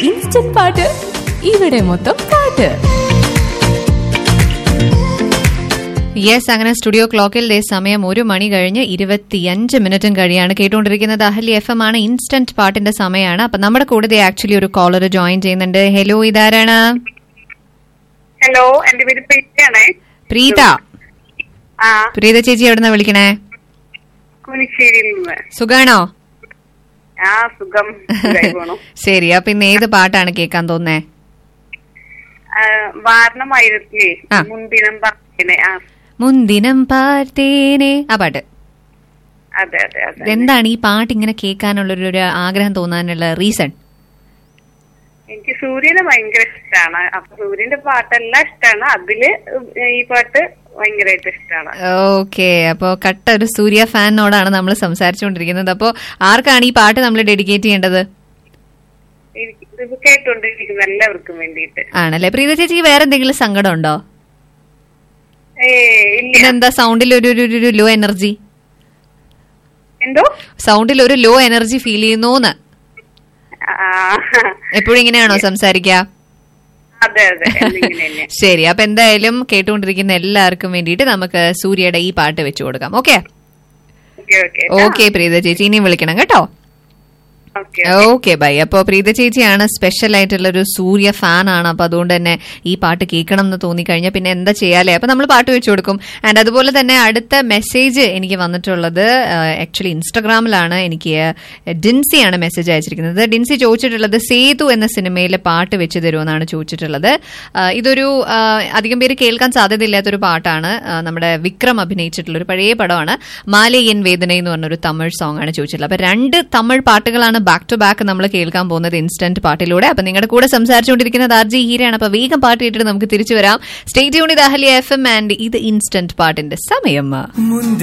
Instant പാട്ട് ഇവിടെ മൊത്തം പാട്ട് യെസ് അങ്ങനെ സ്റ്റുഡിയോ ക്ലോക്കിൽ ദേ സമയം ഒരു മണി കഴിഞ്ഞ് ഇരുപത്തിയഞ്ച് മിനിറ്റും കഴിയാണ് കേട്ടുകൊണ്ടിരിക്കുന്നത് അഹലി എഫ് എം ആണ് ഇൻസ്റ്റന്റ് പാട്ടിന്റെ സമയമാണ് അപ്പൊ നമ്മുടെ കൂടെ ആക്ച്വലി ഒരു കോളർ ജോയിൻ ചെയ്യുന്നുണ്ട് ഹലോ ഇതാരാണ് ഹലോ എന്റെ പേര് പ്രീതയാണേ പ്രീത ആ പ്രീത ചേച്ചി എവിടുന്ന വിളിക്കണേ കുനിശ്ശേരിയിൽ നിന്ന് സുഖാണോ ആ സുഖം സുഖായി പോണു ശരി അപ്പൊ ഇന്ന് ഏത് പാട്ടാണ് കേൾക്കാൻ തോന്നേ ആ, വാരണമായിരത്തിലേ ആ. മുൻദിനം പറഞ്ഞേ ആ മുന്തിനം പാർത്തേനെ ആ പാട്ട് അതെ അതെ അതെ എന്താണ് ഈ പാട്ട് ഇങ്ങനെ കേൾക്കാനുള്ള ഒരു ഒരു ആഗ്രഹം തോന്നാനുള്ള റീസൺ എനിക്ക് സൂര്യനെ ഭയങ്കര ഇഷ്ടമാണ് അപ്പൊ സൂര്യന്റെ പാട്ടെല്ലാം ഇഷ്ടമാണ് അതില് ഈ പാട്ട് ഭയങ്കരമായിട്ട് ഇഷ്ടമാണ് ഓക്കെ അപ്പോ കട്ട ഒരു സൂര്യ ഫാനിനോടാണ് നമ്മൾ സംസാരിച്ചുകൊണ്ടിരിക്കുന്നത് അപ്പോ ആർക്കാണ് ഈ പാട്ട് നമ്മൾ ഡെഡിക്കേറ്റ് ചെയ്യേണ്ടത് എനിക്ക് ഇത് കേട്ടോണ്ടിരിക്കുന്ന എല്ലാവർക്കും വേണ്ടിയിട്ട് ആണല്ലേ പ്രീത ചേച്ചിക്ക് വേറെ എന്തെങ്കിലും സങ്കടം ഉണ്ടോ ഏ ഇല്ല ഇതെന്താ സൗണ്ടിൽ ഒരു ഒരു- ഒരു ലോ എനർജി എന്തോ സൗണ്ടിൽ ഒരു ലോ എനർജി ഫീൽ ചെയ്യുന്നോന്ന് ആ എപ്പോഴും ഇങ്ങനെയാണോ സംസാരിക്കുക അതെ അതെ എന്നിങ്ങനെ തന്നെ ശരി അപ്പൊ എന്തായാലും കേട്ടുകൊണ്ടിരിക്കുന്ന എല്ലാവർക്കും വേണ്ടിയിട്ട് നമുക്ക് സൂര്യയുടെ ഈ പാട്ട് വെച്ചു കൊടുക്കാം okay okay okay okay Preetha ചേച്ചി ഇനിയും വിളിക്കണം കേട്ടോ ഓക്കെ ഓക്കെ ബൈ അപ്പൊ പ്രീത ചേച്ചിയാണ് സ്പെഷ്യൽ ആയിട്ടുള്ള ഒരു സൂര്യ ഫാൻ ആണ് അപ്പൊ അതുകൊണ്ട് തന്നെ ഈ പാട്ട് കേൾക്കണം എന്ന് തോന്നിക്കഴിഞ്ഞാൽ പിന്നെ എന്താ ചെയ്യാലേ അപ്പൊ നമ്മൾ പാട്ട് വെച്ചു കൊടുക്കും ആൻഡ് അതുപോലെ തന്നെ അടുത്ത മെസ്സേജ് എനിക്ക് വന്നിട്ടുള്ളത് ആക്ച്വലി ഇൻസ്റ്റഗ്രാമിലാണ് എനിക്ക് ഡിൻസിയാണ് മെസ്സേജ് അയച്ചിരിക്കുന്നത് ഡിൻസി ചോദിച്ചിട്ടുള്ളത് സേതു എന്ന സിനിമയിലെ പാട്ട് വെച്ച് തരുമെന്നാണ് ചോദിച്ചിട്ടുള്ളത് ആ, ഇതൊരു ആ, അധികം പേര് കേൾക്കാൻ സാധ്യതയില്ലാത്തൊരു പാട്ടാണ് ആ, നമ്മുടെ വിക്രം അഭിനയിച്ചിട്ടുള്ള ഒരു പഴയ പടമാണ് മാലയൻ വേദന എന്ന് പറഞ്ഞൊരു തമിഴ് സോങ് ആണ് ചോദിച്ചിട്ടുള്ളത് അപ്പൊ രണ്ട് തമിഴ് പാട്ടുകളാണ് ബാക്ക് ടു ബാക്ക് നമ്മൾ കേൾക്കാൻ പോകുന്നത് ഇൻസ്റ്റന്റ് പാട്ടിലൂടെ അപ്പൊ നിങ്ങളുടെ കൂടെ സംസാരിച്ചുകൊണ്ടിരിക്കുന്നത് ആർ ജി ഹീരയാണ് അപ്പൊ വേഗം പാട്ട് കേട്ടിട്ട് നമുക്ക് തിരിച്ചു വരാം state unit Ahalia F M and ഇത് ഇൻസ്റ്റന്റ് പാട്ടിന്റെ സമയം